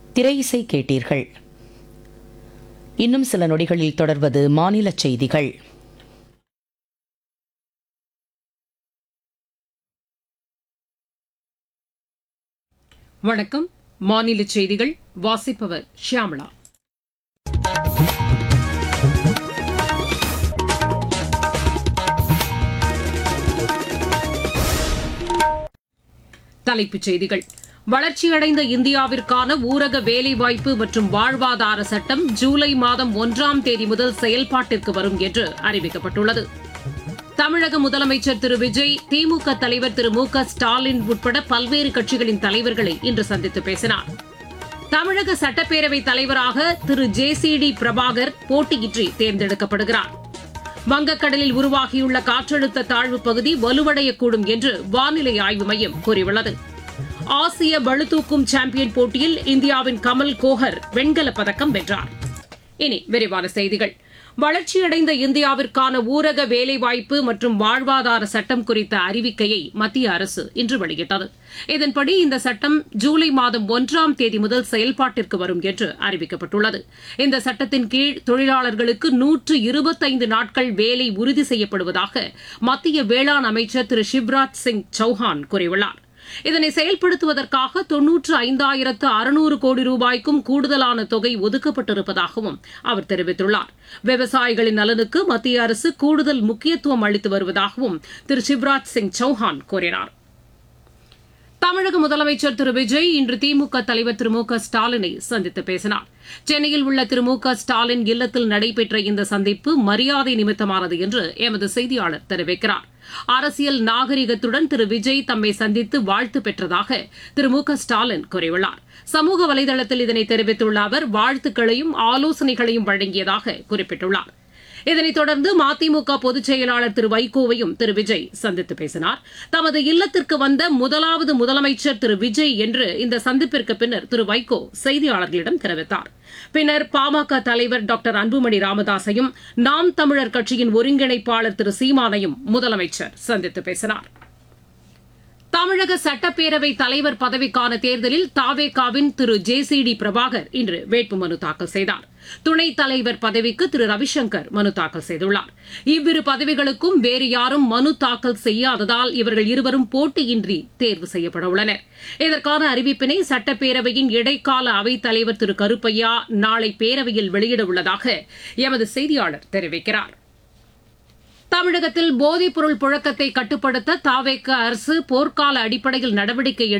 திரை இசை கேட்டீர்கள் இன்னும் சில நொடிகளில் தொடர்வது மாநில செய்திகள் வணக்கம் மாநில செய்திகள் வாசிப்பவர் ஷியாமளா தலைப்புச் செய்திகள் வளர்ச்சியடைந்த இந்தியாவிற்கான ஊரக வேலைவாய்ப்பு மற்றும் வாழ்வாதார சட்டம் ஜூலை மாதம் ஒன்றாம் தேதி முதல் செயல்பாட்டிற்கு வரும் என்று அறிவிக்கப்பட்டுள்ளது தமிழக முதலமைச்சர் திரு விஜய் திமுக தலைவர் திரு மு க ஸ்டாலின் உட்பட பல்வேறு கட்சிகளின் தலைவர்களை இன்று சந்தித்து பேசினார் தமிழக சட்டப்பேரவைத் தலைவராக Thiru J C D Prabhakar போட்டியின்றி தேர்ந்தெடுக்கப்படுகிறார் வங்கக்கடலில் உருவாகியுள்ள காற்றழுத்த தாழ்வு பகுதி வலுவடையக்கூடும் என்று வானிலை ஆய்வு மையம் கூறியுள்ளது ஆசிய பளுதூக்கும் சாம்பியன் போட்டியில் இந்தியாவின் கமல் கோஹர் வெண்கலப் பதக்கம் வென்றார் இனி விரிவான செய்திகள் வளர்ச்சியடைந்த இந்தியாவிற்கான ஊரக வேலைவாய்ப்பு மற்றும் வாழ்வாதார சட்டம் குறித்த அறிவிக்கையை மத்திய அரசு இன்று வெளியிட்டது இதன்படி இந்த சட்டம் ஜூலை மாதம் ஒன்றாம் தேதி முதல் செயல்பாட்டிற்கு வரும் என்று அறிவிக்கப்பட்டுள்ளது இந்த சட்டத்தின் கீழ் தொழிலாளர்களுக்கு நூற்று இருபத்தைந்து நாட்கள் வேலை உறுதி செய்யப்படுவதாக மத்திய வேளாண் அமைச்சர் திரு சிவ்ராஜ் சிங் சௌஹான் கூறியுள்ளார் இதனை செயல்படுத்துவதற்காக தொன்னூற்று ஐந்தாயிரத்து அறுநூறு கோடி ரூபாய்க்கும் கூடுதலான தொகை ஒதுக்கப்பட்டிருப்பதாகவும் அவர் தெரிவித்துள்ளார் விவசாயிகளின் நலனுக்கு மத்திய அரசு கூடுதல் முக்கியத்துவம் அளித்து வருவதாகவும் திரு சிவராஜ் சிங் சௌஹான் கூறினார் தமிழக முதலமைச்சர் திரு விஜய் இன்று திமுக தலைவர் திரு மு க ஸ்டாலினை சந்தித்து பேசினார் சென்னையில் உள்ள திரு மு க ஸ்டாலின் இல்லத்தில் நடைபெற்ற இந்த சந்திப்பு மரியாதை நிமித்தமானது என்று எமது செய்தியாளர் தெரிவிக்கிறார் அரசியல் நாகரிகத்துடன் திரு விஜய் தம்மை சந்தித்து வாழ்த்து பெற்றதாக திரு மு க ஸ்டாலின் கூறியுள்ளார் சமூக வலைதளத்தில் இதனை தெரிவித்துள்ள அவர் வாழ்த்துக்களையும் ஆலோசனைகளையும் வழங்கியதாக குறிப்பிட்டுள்ளார் இதனைத் தொடர்ந்து மதிமுக பொதுச் செயலாளர் திரு வைகோவையும் திரு விஜய் சந்தித்து பேசினார் தமது இல்லத்திற்கு வந்த முதலாவது முதலமைச்சர் திரு விஜய் என்று இந்த சந்திப்பிற்கு பின்னர் திரு வைகோ செய்தியாளர்களிடம் தெரிவித்தார் பின்னர் பாமக தலைவர் டாக்டர் அன்புமணி ராமதாசையும் நாம் தமிழர் கட்சியின் ஒருங்கிணைப்பாளர் திரு சீமானையும் முதலமைச்சர் சந்தித்து பேசினார் தமிழக சட்டப்பேரவை தலைவர் பதவிக்கான தேர்தலில் தாவேகாவின் Thiru J C D Prabhakar இன்று வேட்புமனு தாக்கல் செய்தார் துணைத் தலைவர் பதவிக்கு திரு ரவிசங்கர் மனு தாக்கல் செய்துள்ளார் இவ்விரு பதவிகளுக்கும் வேறு யாரும் மனு தாக்கல் செய்யாததால் இவர்கள் இருவரும் போட்டியின்றி தேர்வு செய்யப்பட உள்ளனர் இதற்கான அறிவிப்பினை சட்டப்பேரவையின் இடைக்கால அவைத் தலைவர் திரு கருப்பையா நாளை பேரவையில் வெளியிட உள்ளதாக எமது செய்தியாளர் தெரிவிக்கிறார் தமிழகத்தில் போதைப்பொருள் புழக்கத்தை கட்டுப்படுத்த தாவேக்க அரசு போர்க்கால அடிப்படையில் நடவடிக்கை